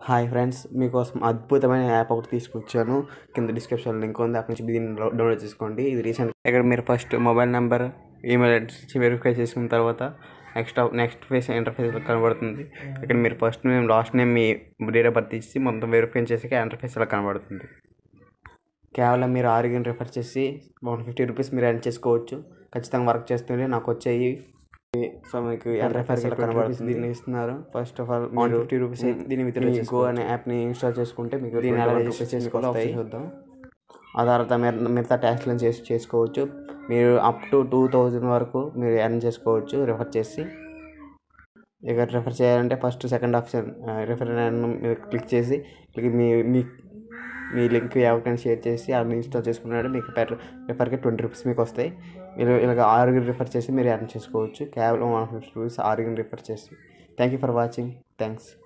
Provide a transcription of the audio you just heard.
hi friends మీకోసం అద్భుతమైన app ఒకటి తీసుకొచ్చాను కింద డిస్క్రిప్షన్ లింక్ ఉంది అక్కడి నుంచి దీన్ని డౌ- డౌన్లోడ్ చేసుకోండి ఇది రీసెంట్ ఇక్కడ మీరు first mobile number email address ఇచ్చి వెరిఫై చేసుకున్న తర్వాత నెక్స్ట్ నెక్స్ట్ ఫేస్ ఇంటర్ఫేస్ కనబడుతుంది ఇక్కడ మీరు ఫస్ట్ నేమ్ లాస్ట్ నేమ్ మీ డేట్ ఆఫ్ బర్త్ ఇచ్చి మొత్తం వెరిఫై చేసాక ఇంటర్ఫేస్ ఇలా కనబడుతుంది కేవలం మీరు ఆరుగిని రిఫర్ చేసి వన్ ఫిఫ్టీ రూపీస్ మీరు ఎర్న్ చేసుకోవచ్చు ఖచ్చితంగా వర్క్ చేస్తుంటే నాకు వచ్చాయి సో మీకు ఇంటర్ఫేస్ ఇలా కనబడుతుంది దీన్ని ఇస్తున్నారు first of all one fifty rupees దీన్ని విత్ గో అనే యాప్ని ఇన్స్టాల్ చేసుకుంటే మీకు దీన్ని ఎలా రిజిస్టర్ చేసుకోవాలి చూద్దాం ఆ తర్వాత మీరు మిగతా ట్యాక్స్లను చేసి చేసుకోవచ్చు మీరు అప్ టు టూ థౌజండ్ వరకు మీరు ఎర్న్ చేసుకోవచ్చు రిఫర్ చేసి ఇక రిఫర్ చేయాలంటే ఫస్ట్ సెకండ్ ఆప్షన్ రిఫర్ మీరు క్లిక్ చేసి ఇక మీ మీ మీ లింక్ ఎవరికైనా షేర్ చేసి అది ఇన్స్టాల్ చేసుకున్నాడు మీకు పెర్ రిఫర్కి ట్వంటీ రూపీస్ మీకు వస్తాయి మీరు ఇలాగ ఆరుగురు రిఫర్ చేసి మీరు ఎర్న్ చేసుకోవచ్చు కేవలం వన్ ఫిఫ్టీ రూపీస్ ఆరుగురు రిఫర్ చేసి thank you for watching thanks